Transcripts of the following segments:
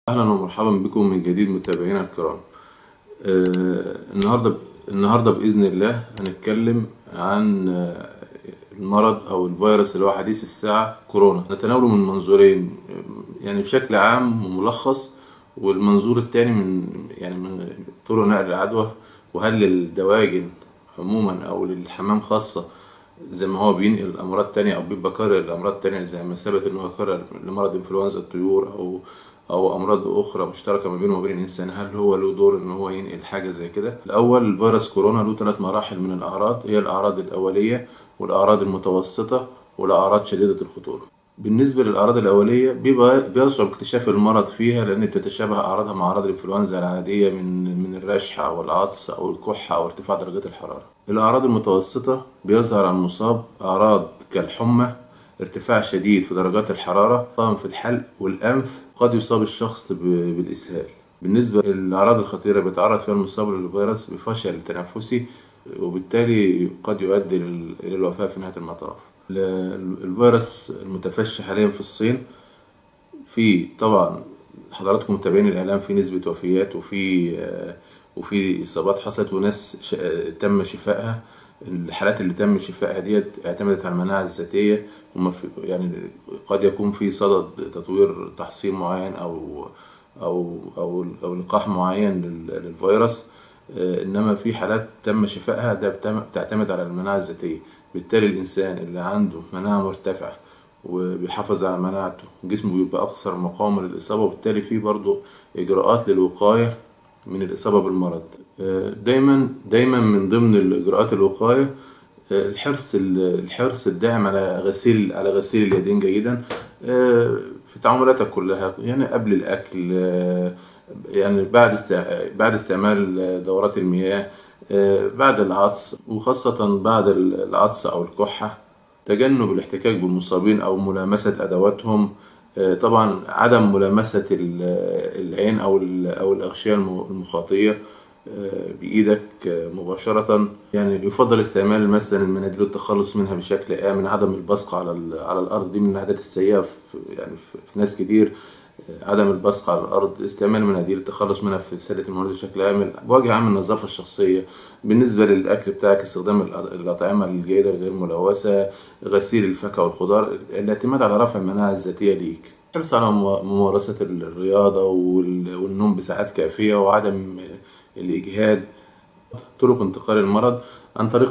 اهلا ومرحبا بكم من جديد متابعينا الكرام آه، النهارده النهارده باذن الله هنتكلم عن آه، المرض او الفيروس اللي هو حديث الساعه كورونا نتناوله من منظورين يعني بشكل عام وملخص والمنظور التاني من يعني من طرق نقل العدوى وهل للدواجن عموما او للحمام خاصه زي ما هو بينقل الامراض تانية او بيبقى كارير الامراض تانية زي ما ثبت ان هو كارير لمرض انفلونزا الطيور او او امراض اخرى مشتركه ما بينه وما بين الانسان هل هو له دور ان هو ينقل حاجه زي كده الاول فيروس كورونا له ثلاث مراحل من الاعراض هي الاعراض الاوليه والاعراض المتوسطه والاعراض شديده الخطوره بالنسبه للاعراض الاوليه بيبقى بيصعب اكتشاف المرض فيها لان بتتشابه اعراضها مع اعراض الانفلونزا العاديه من من الرشح او العطس او الكحه او ارتفاع درجات الحراره الاعراض المتوسطه بيظهر على المصاب اعراض كالحمى ارتفاع شديد في درجات الحرارة طبعا في الحلق والأنف قد يصاب الشخص ب- بالإسهال بالنسبة للأعراض الخطيرة بيتعرض فيها المصاب للفيروس بفشل تنفسي وبالتالي قد يؤدي لل- إلى الوفاة في نهاية المطاف ال- الفيروس المتفشي حاليا في الصين في طبعا حضراتكم متابعين الإعلام في نسبة وفيات وفي آه، وفي إصابات حصلت وناس ش- آه، تم شفائها الحالات اللي تم شفائها ديت اعتمدت على المناعة الذاتية وما في يعني قد يكون في صدد تطوير تحصين معين أو أو أو أو لقاح معين لل- للفيروس آه، إنما في حالات تم شفائها ده بتم- بتعتمد على المناعة الذاتية بالتالي الإنسان اللي عنده مناعة مرتفعة وبيحافظ على مناعته جسمه بيبقى أكثر مقاومة للإصابة وبالتالي في برضه إجراءات للوقاية من الإصابة بالمرض آه، دايما دايما من ضمن الإجراءات الوقاية آه، الحرص الحرص الدائم على غسيل على غسيل اليدين جيدا آه، في تعاملاتك كلها يعني قبل الأكل آه، يعني بعد است- بعد استعمال دورات المياه آه، بعد العطس وخاصة بعد العطس أو الكحة تجنب الاحتكاك بالمصابين أو ملامسة أدواتهم آه، طبعا عدم ملامسة ال- العين أو ال- أو الأغشية الم- المخاطية آه، بإيدك آه، مباشرة يعني يفضل استعمال مثلا المناديل والتخلص منها بشكل آمن عدم البصق على ال- على الأرض دي من العادات السيئة في يعني في في ناس كتير آه، عدم البصق على الأرض استعمال مناديل التخلص منها في سلة المولد بشكل آمن بوجه عام النظافة الشخصية بالنسبة للأكل بتاعك استخدام الأ- الأطعمة الجيدة الغير ملوثة غسيل الفاكهة والخضار الاعتماد على رفع المناعة الذاتية ليك حرص على مم- ممارسة الرياضة وال- والنوم بساعات كافية وعدم الإجهاد طرق انتقال المرض عن طريق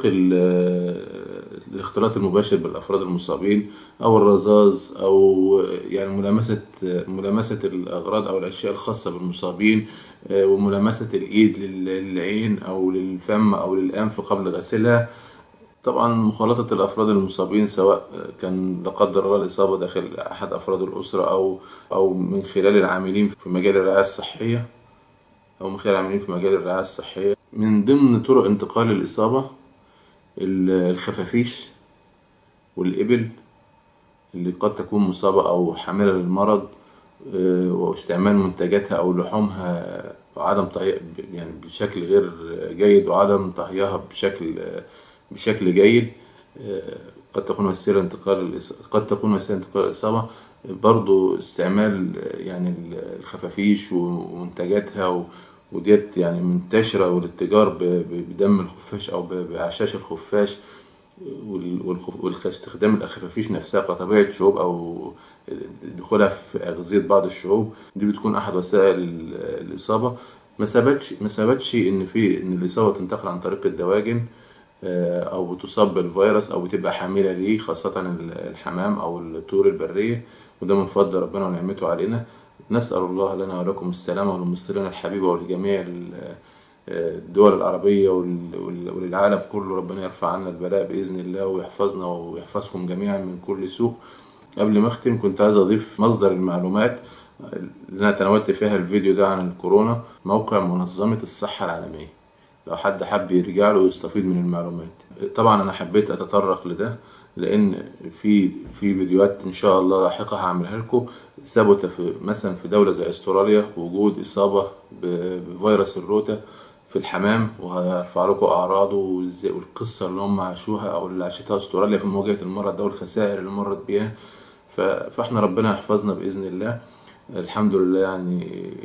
ال- الاختلاط المباشر بالأفراد المصابين أو الرذاذ أو يعني ملامسة ملامسة الأغراض أو الأشياء الخاصة بالمصابين آه، وملامسة الإيد لل- للعين أو للفم أو للأنف قبل غسلها طبعا مخالطة الأفراد المصابين سواء كان لا قدر الله الإصابة داخل أحد أفراد الأسرة أو أو من خلال العاملين في مجال الرعاية الصحية أو من خلال العاملين في مجال الرعاية الصحية من ضمن طرق انتقال الإصابة ال- الخفافيش والإبل اللي قد تكون مصابة أو حاملة للمرض آه، واستعمال منتجاتها أو لحومها وعدم طهي يعني بشكل غير جيد وعدم طهيها بشكل بشكل جيد آه، قد تكون وسيلة انتقال الإص- قد تكون وسيلة انتقال الإصابة برضو استعمال آه، يعني الخفافيش ومنتجاتها و- وديت يعني منتشرة والاتجار ب- ب- بدم الخفاش أو ب- بأعشاش الخفاش وال- والخف- واستخدام الخفافيش نفسها كطبيعة شعوب أو دخولها في أغذية بعض الشعوب دي بتكون أحد وسائل ال- الإصابة ما ثبتش ما ثبتش إن في إن الإصابة تنتقل عن طريق الدواجن آه، أو بتصاب بالفيروس أو بتبقى حاملة ليه خاصة ال- الحمام أو الطيور البرية وده من فضل ربنا ونعمته علينا نسأل الله لنا ولكم السلامة ولمصرنا الحبيبة ولجميع ال- الدول العربية وال- وال- وللعالم كله ربنا يرفع عنا البلاء بإذن الله ويحفظنا ويحفظكم جميعا من كل سوء قبل ما أختم كنت عايز أضيف مصدر المعلومات اللي أنا تناولت فيها الفيديو ده عن الكورونا موقع منظمة الصحة العالمية لو حد حب يرجع له ويستفيد من المعلومات طبعا أنا حبيت أتطرق لده لأن في في فيديوهات إن شاء الله لاحقة هعملها لكم ثبت في مثلا في دولة زي أستراليا وجود إصابة ب- بفيروس الروتا في الحمام وهرفع لكم أعراضه وإزاي- والقصة اللي هم عاشوها أو اللي عاشتها أستراليا في مواجهة المرض ده والخسائر اللي مرت بيها ف- فاحنا ربنا يحفظنا بإذن الله الحمد لله يعني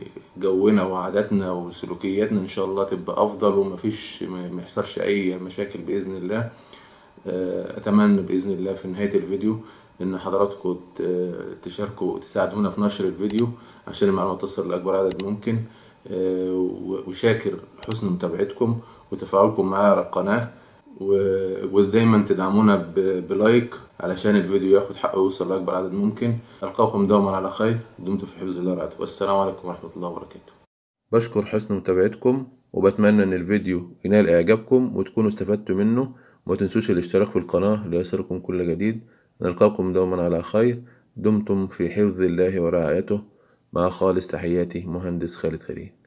جونا وعاداتنا وسلوكياتنا ان شاء الله تبقى افضل ومفيش ما يحصلش اي مشاكل باذن الله آه، اتمنى باذن الله في نهايه الفيديو ان حضراتكم ت- تشاركوا تساعدونا في نشر الفيديو عشان المعلومات تصل لاكبر عدد ممكن آه، و- وشاكر حسن متابعتكم وتفاعلكم معايا على القناه و- ودايما تدعمونا ب- بلايك علشان الفيديو ياخد حقه ويوصل لاكبر عدد ممكن القاكم دوما على خير دمتم في حفظ الله ورعايته والسلام عليكم ورحمه الله وبركاته بشكر حسن متابعتكم وبتمنى ان الفيديو ينال اعجابكم وتكونوا استفدتوا منه وما تنسوش الاشتراك في القناة ليصلكم كل جديد نلقاكم دوما على خير دمتم في حفظ الله ورعايته مع خالص تحياتي مهندس خالد خليل